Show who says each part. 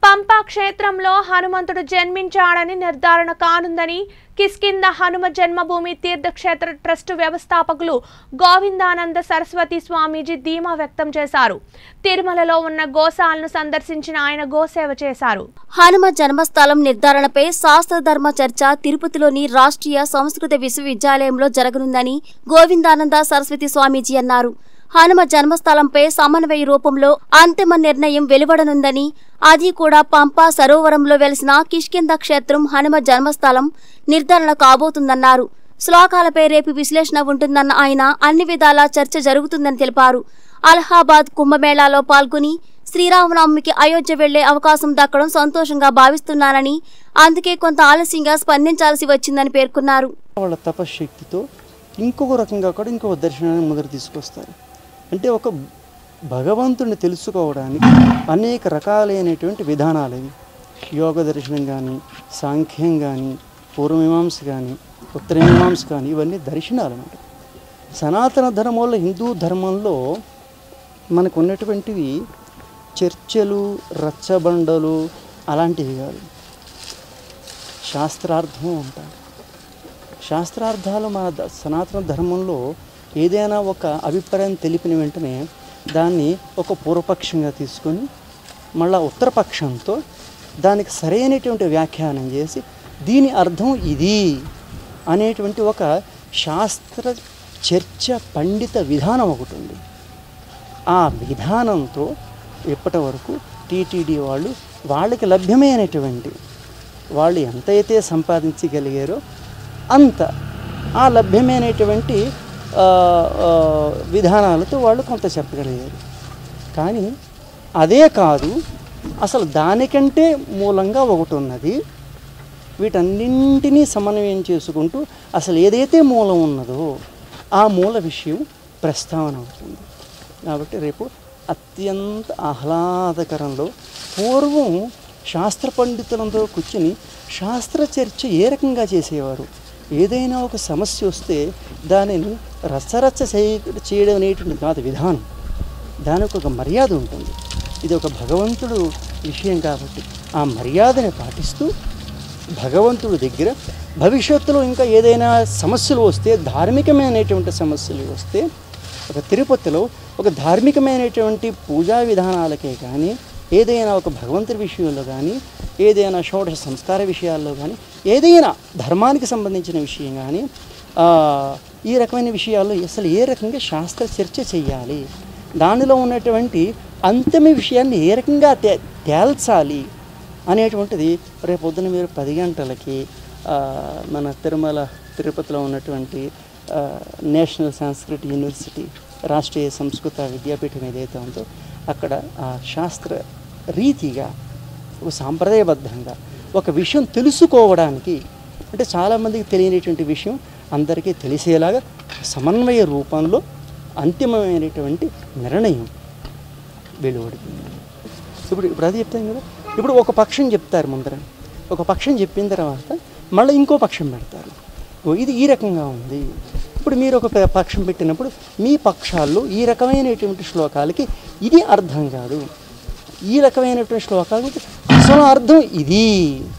Speaker 1: పంపా క్షేత్రంలో హనుమంతుడు జన్మించాడని నిర్ధారణ కానుందని కిష్కింద హనుమ జన్మభూమి తీర్థక్షేత్ర ట్రస్టు వ్యవస్థాపకులు గోవిందానంద సరస్వతి స్వామీజీ ధీమా వ్యక్తం చేశారు తిరుమలలో ఉన్న గోశాలను సందర్శించిన ఆయన గోసేవ చేశారు
Speaker 2: హనుమ జన్మస్థలం నిర్ధారణపై శాస్త్ర ధర్మ చర్చ తిరుపతిలోని రాష్ట్రీయ సంస్కృత విశ్వవిద్యాలయంలో జరగనుందని గోవిందానంద సరస్వతి స్వామీజీ అన్నారు హనుమ జన్మస్థలంపై సమన్వయ రూపంలో అంతిమ నిర్ణయం వెలువడనుందని అది కూడా పంపా సరోవరంలో వెలిసిన కిష్కింద క్షేత్రం హనుమ జన్మస్థలం నిర్ధారణ కాబోతుందన్నారు శ్లోకాలపై రేపు విశ్లేషణ ఉంటుందన్న ఆయన అన్ని విధాలా చర్చ జరుగుతుందని తెలిపారు అలహాబాద్ కుంభమేళాలో పాల్గొని శ్రీరామనవమికి అయోధ్య వెళ్లే అవకాశం దక్కడం సంతోషంగా భావిస్తున్నానని అందుకే కొంత ఆలస్యంగా స్పందించాల్సి వచ్చిందని పేర్కొన్నారు
Speaker 3: వాళ్ళ తపశ్శక్తితో ఇంకొక రకంగా కూడా ఇంకొక దర్శనాన్ని మొదలు తీసుకొస్తారు అంటే ఒక భగవంతుడిని తెలుసుకోవడానికి అనేక రకాలైనటువంటి విధానాలు ఇవి యోగ దర్శనం కానీ సాంఖ్యం కానీ పూర్వమీమాంస కానీ ఉత్తరమీమాంస కానీ ఇవన్నీ దర్శనాలు అన్నమాట సనాతన ధర్మంలో హిందూ ధర్మంలో మనకు ఉన్నటువంటివి చర్చలు రచ్చబండలు అలాంటివి కాదు శాస్త్రార్థం ఉంటాయి శాస్త్రార్థాలు మన ద- సనాతన ధర్మంలో ఏదైనా ఒక అభిప్రాయం తెలిపిన వెంటనే దాన్ని ఒక పూర్వపక్షంగా తీసుకొని మళ్ళా ఉత్తరపక్షంతో దానికి సరైనటువంటి వ్యాఖ్యానం చేసి దీని అర్థం ఇది అనేటువంటి ఒక శాస్త్ర చర్చ పండిత విధానం ఒకటి ఉంది ఆ విధానంతో ఇప్పటి వరకు టీటీడీ వాళ్ళు వాళ్ళకి లభ్యమైనటువంటి వాళ్ళు ఎంతైతే సంపాదించగలిగారో అంత ఆ లభ్యమైనటువంటి ఆ, ఆ, విధానాలతో వాళ్ళు కొంత చెప్పగలిగారు కానీ అదే కాదు అసలు దానికంటే మూలంగా ఒకటి ఉన్నది వీటన్నింటినీ సమన్వయం చేసుకుంటూ అసలు ఏదైతే మూలం ఉన్నదో ఆ మూల విషయం ప్రస్తావన అవుతుంది కాబట్టి రేపు అత్యంత ఆహ్లాదకరంలో పూర్వం శాస్త్ర పండితులంతో కూర్చుని శాస్త్ర చర్చ ఏ రకంగా చేసేవారు ఏదైనా ఒక సమస్య వస్తే దానిని రచ్చరచ్చ చేయ చేయడం అనేటువంటి కాదు విధానం దానికి ఒక మర్యాద ఉంటుంది ఇది ఒక భగవంతుడు విషయం కాబట్టి ఆ మర్యాదని పాటిస్తూ భగవంతుడి దగ్గర భవిష్యత్తులో ఇంకా ఏదైనా సమస్యలు వస్తే ధార్మికమైనటువంటి సమస్యలు వస్తే ఒక తిరుపతిలో ఒక ధార్మికమైనటువంటి పూజా విధానాలకే కానీ ఏదైనా ఒక భగవంతుడి విషయంలో కానీ ఏదైనా షోడశ సంస్కార విషయాల్లో కానీ ఏదైనా ధర్మానికి సంబంధించిన విషయం కానీ ఆ, ఈ రకమైన విషయాల్లో అసలు ఏ రకంగా శాస్త్ర చర్చ చేయాలి దానిలో ఉన్నటువంటి అంతిమ విషయాన్ని ఏ రకంగా తే తేల్చాలి అనేటువంటిది రేపు పొద్దున మీరు పది గంటలకి ఆ, మన తిరుమల తిరుపతిలో ఉన్నటువంటి ఆ, నేషనల్ సంస్కృత్ యూనివర్సిటీ రాష్ట్రీయ సంస్కృత విద్యాపీఠం ఏదైతే ఉందో అక్కడ ఆ శాస్త్ర రీతిగా ఒక సాంప్రదాయబద్ధంగా ఒక విషయం తెలుసుకోవడానికి అంటే చాలామందికి తెలియనటువంటి విషయం అందరికీ తెలిసేలాగా సమన్వయ రూపంలో అంతిమమైనటువంటి నిర్ణయం వెలువడుతుంది ఇప్పుడు ఇప్పుడు అది చెప్తాం కదా ఇప్పుడు ఒక పక్షం చెప్తారు ముందర ఒక పక్షం చెప్పిన తర్వాత మళ్ళీ ఇంకో పక్షం పెడతారు ఓ ఇది ఈ రకంగా ఉంది ఇప్పుడు మీరు ఒక ప- పక్షం పెట్టినప్పుడు మీ పక్షాల్లో ఈ రకమైనటువంటి శ్లోకాలకి ఇది అర్థం కాదు ఈ రకమైనటువంటి శ్లోకాలకి అసలు అర్థం ఇది